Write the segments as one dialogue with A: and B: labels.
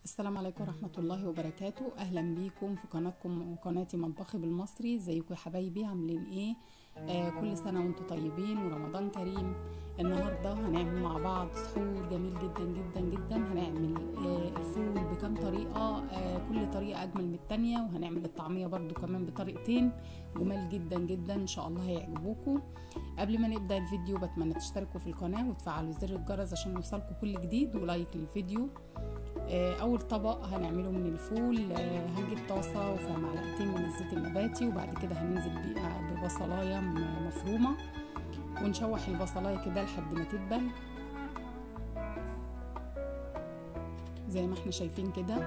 A: السلام عليكم ورحمة الله وبركاته أهلا بيكم في قناتكم وقناتي مطبخي بالمصري ازيكم يا حبايبي عاملين ايه آه كل سنة وانتم طيبين ورمضان كريم النهاردة هنعمل مع بعض سحور جميل جدا جدا جدا هنعمل آه الفول بكام طريقة آه كل طريقة أجمل من التانية وهنعمل الطعمية برضو كمان بطريقتين جمال جدا جدا إن شاء الله هيعجبوكم قبل ما نبدأ الفيديو بتمنى تشتركوا في القناة وتفعلوا زر الجرس عشان يوصلكم كل جديد ولايك للفيديو اول طبق هنعمله من الفول هنجيب طاسه وفيها معلقتين من الزيت النباتي وبعد كده هننزل بيها ببصلايه مفرومه ونشوح البصلايه كده لحد ما تدبل زي ما احنا شايفين كده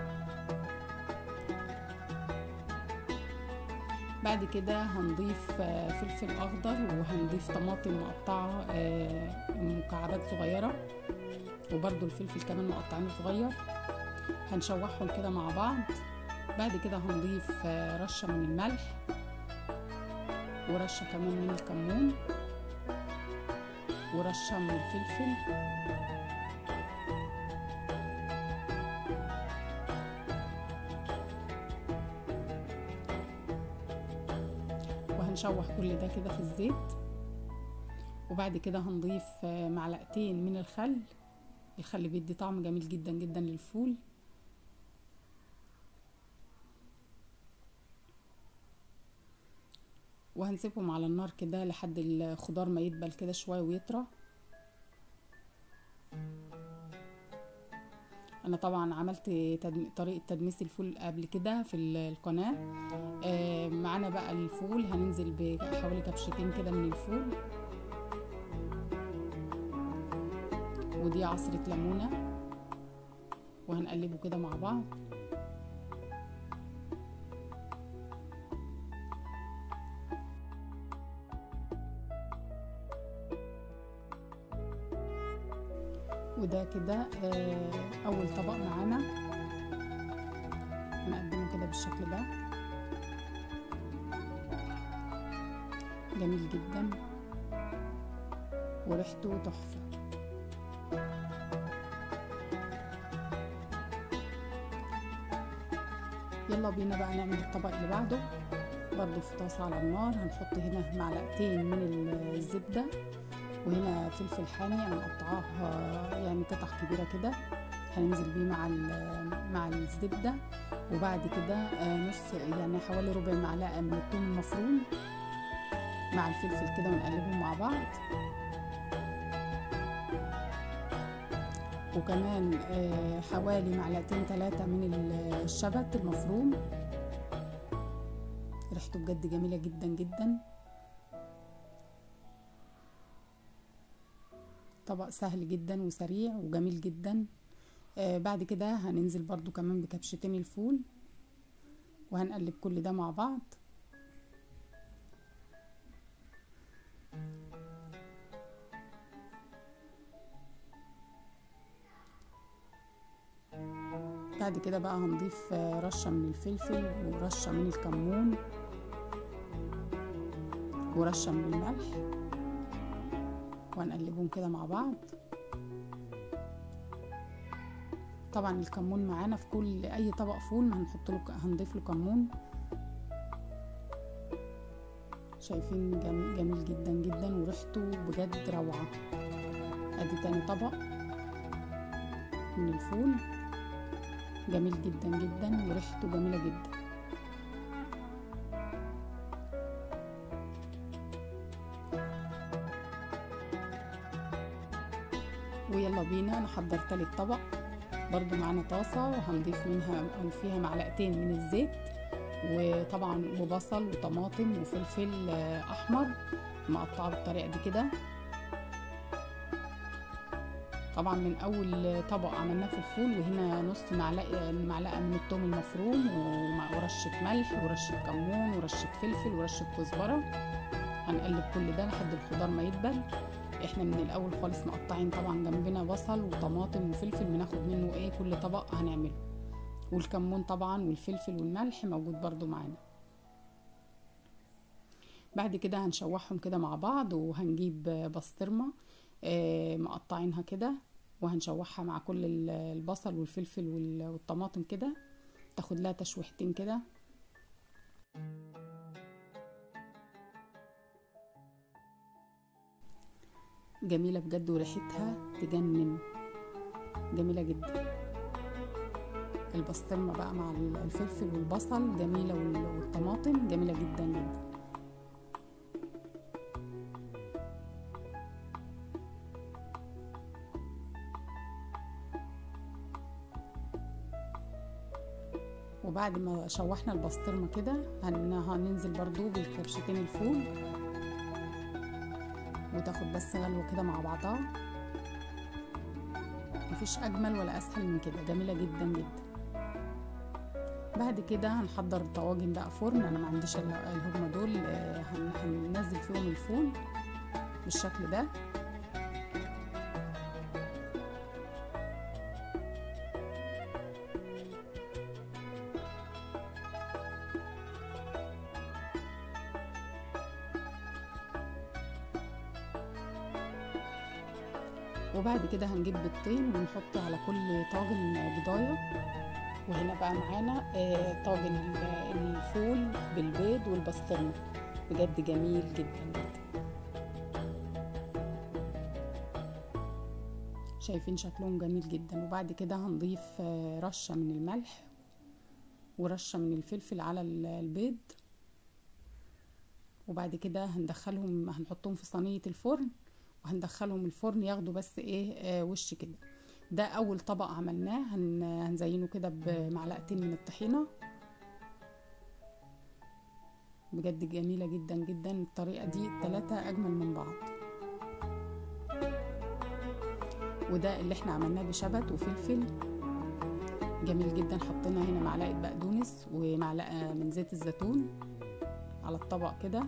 A: بعد كده هنضيف فلفل اخضر وهنضيف طماطم مقطعه مكعبات صغيره وبرده الفلفل كمان مقطعينه صغير هنشوحهم كده مع بعض بعد كده هنضيف رشة من الملح ورشة كمان من الكمون ورشة من الفلفل وهنشوح كل ده كده في الزيت وبعد كده هنضيف معلقتين من الخل الخل بيدي طعم جميل جدا جدا للفول وهنسيبهم على النار كده لحد الخضار ما يدبل كده شويه ويطرى انا طبعا عملت تدم... طريقه تدميس الفول قبل كده في القناه آه معانا بقى الفول هننزل بحوالي كبشتين كده من الفول ودي عصرة ليمونة وهنقلبه كده مع بعض وده كده اول طبق معانا هنقدمه كده بالشكل ده جميل جدا وريحته تحفه يلا بينا بقى نعمل الطبق اللي بعده برضو في طاسة على النار هنحط هنا معلقتين من الزبدة وهنا فلفل حامي انا مقطعاه يعني قطع كبيرة كده هننزل بيه مع مع الزبدة وبعد كده نص يعني حوالي ربع معلقة من الثوم المفروم مع الفلفل كده ونقلبهم مع بعض وكمان حوالي معلقتين ثلاثة من الشبت المفروم ريحته بجد جميلة جدا جدا طبق سهل جدا وسريع وجميل جدا بعد كده هننزل برضو كمان بكبشتين الفول وهنقلب كل ده مع بعض بعد كده بقى هنضيف رشة من الفلفل ورشة من الكمون ورشة من الملح وهنقلبهم كده مع بعض طبعا الكمون معانا في كل اي طبق فول هنحط له هنضيف له كمون شايفين جميل, جميل جدا جدا وريحته بجد روعه ادي تاني طبق من الفول جميل جدا جدا وريحته جميلة جدا ويلا بينا نحضر تالت طبق برضو معانا طاسة وهنضيف منها فيها معلقتين من الزيت وطبعا وبصل وطماطم وفلفل احمر مقطعه بالطريقة دي كده طبعا من اول طبق عملناه في الفول وهنا نص معلقه معلقه من الثوم المفروم ورشه ملح ورشه كمون ورشه فلفل ورشه كزبره هنقلب كل ده لحد الخضار ما يدبل احنا من الاول خالص مقطعين طبعا جنبنا بصل وطماطم وفلفل بناخد منه ايه كل طبق هنعمله والكمون طبعا والفلفل والملح موجود برضو معانا بعد كده هنشوحهم كده مع بعض وهنجيب بسطرمه مقطعينها كده وهنشوحها مع كل ال- البصل والفلفل وال- والطماطم كده تاخد لها تشويحتين كده جميلة بجد وريحتها تجنن جميلة جدا البسطرمة بقى مع الفلفل والبصل جميلة وال- والطماطم جميلة جدا جدا وبعد ما شوحنا البسطرمة كده هن- هننزل برضو بالكرشتين الفول وتاخد بس غلوة كده مع بعضها مفيش أجمل ولا أسهل من كده جميلة جدا جدا بعد كده هنحضر طواجن بقى فرن أنا ما عنديش إلا الهجمة دول آه، هن- هننزل فيهم الفول بالشكل ده وبعد كده هنجيب بيضتين ونحط على كل طاجن بضاية وهنا بقى معانا آه، طاجن ال- الفول بالبيض والبسطرمة بجد جميل جدا جدا شايفين شكلهم جميل جدا وبعد كده هنضيف آه، رشة من الملح ورشة من الفلفل على ال- البيض وبعد كده هندخلهم هنحطهم في صينية الفرن وهندخلهم الفرن ياخدوا بس ايه آه وش كده ده اول طبق عملناه هن هنزينه كده بمعلقتين من الطحينة بجد جميلة جدا جدا الطريقة دي التلاتة اجمل من بعض وده اللي احنا عملناه بشبت وفلفل جميل جدا حطينا هنا معلقة بقدونس ومعلقة من زيت الزيتون على الطبق كده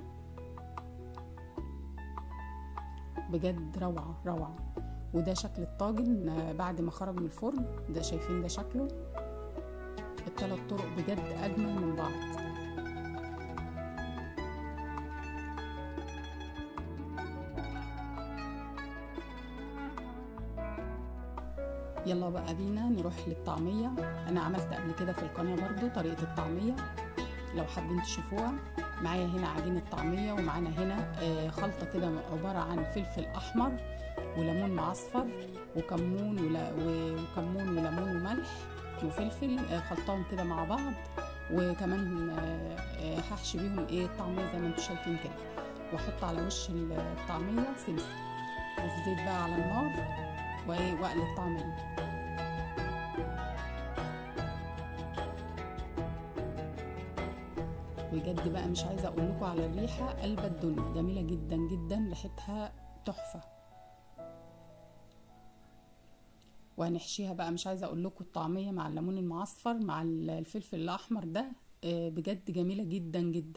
A: بجد روعة روعة وده شكل الطاجن آه، بعد ما خرج من الفرن ده شايفين ده شكله التلات طرق بجد أجمل من بعض يلا بقى بينا نروح للطعمية أنا عملت قبل كده في القناة برضو طريقة الطعمية لو حابين تشوفوها معايا هنا عجينة طعمية ومعانا هنا آه، خلطة كده عبارة عن فلفل أحمر وليمون معصفر وكمون ولا و- وكمون وليمون وملح وفلفل آه، خلطاهم كده مع بعض وكمان آه، آه، هحشي بيهم ايه الطعمية زي ما انتم شايفين كده واحط على وش الطعمية سمسم وفي زيت بقى على النار وايه واقلي الطعمية بجد بقى مش عايزه اقول لكم على الريحه قلبة الدنيا جميله جدا جدا ريحتها تحفه وهنحشيها بقى مش عايزه اقول لكم الطعميه مع الليمون المعصفر مع الفلفل الاحمر ده آه، بجد جميله جدا جدا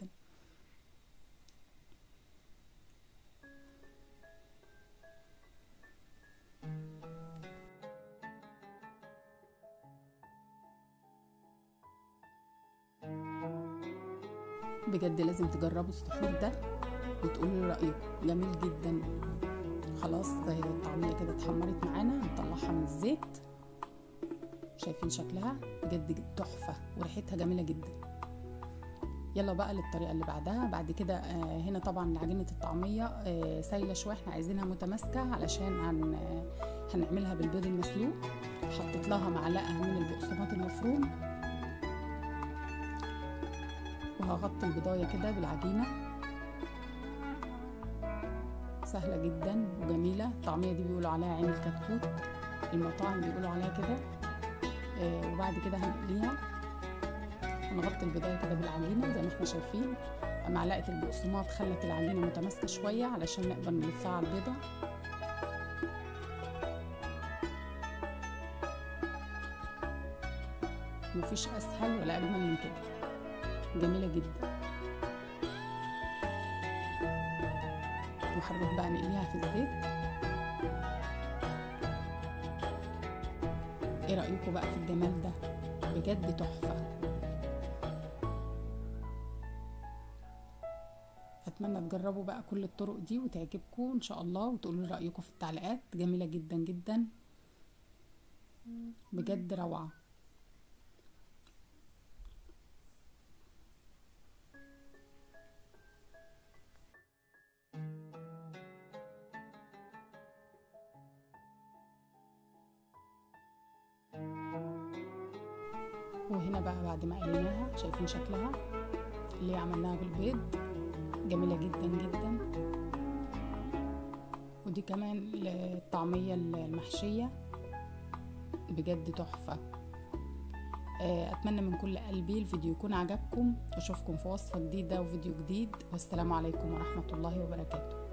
A: بجد لازم تجربوا السحور ده وتقولوا لي رايكم جميل جدا خلاص آه، الطعميه كده اتحمرت معانا هنطلعها من الزيت شايفين شكلها بجد تحفه وريحتها جميله جدا يلا بقى للطريقه اللي بعدها بعد كده آه، هنا طبعا عجينه الطعميه آه، سايله شويه احنا عايزينها متماسكه علشان هن آه، هنعملها بالبيض المسلوق حطيت لها معلقه من البقسماط المفروم وهغطي البضايه كده بالعجينه سهله جدا وجميله الطعميه دي بيقولوا عليها عين الكتكوت المطاعم بيقولوا عليها كده آه، وبعد كده هنقليها ونغطي البضايه كده بالعجينه زي ما احنا شايفين معلقه البقسماط خلت العجينه متماسكه شويه علشان نقدر نلفها على البيضه مفيش اسهل ولا اجمل من كده جميله جدا وهنروح بقى نقليها في الزيت ايه رايكم بقى في الجمال ده بجد تحفه اتمنى تجربوا بقى كل الطرق دي وتعجبكم ان شاء الله وتقولوا لي رايكم في التعليقات جميله جدا جدا بجد روعة وهنا بقى بعد ما قليناها شايفين شكلها اللي عملناها بالبيض جميلة جدا جدا ودي كمان الطعمية المحشية بجد تحفة أتمنى من كل قلبي الفيديو يكون عجبكم أشوفكم في وصفة جديدة وفيديو جديد والسلام عليكم ورحمة الله وبركاته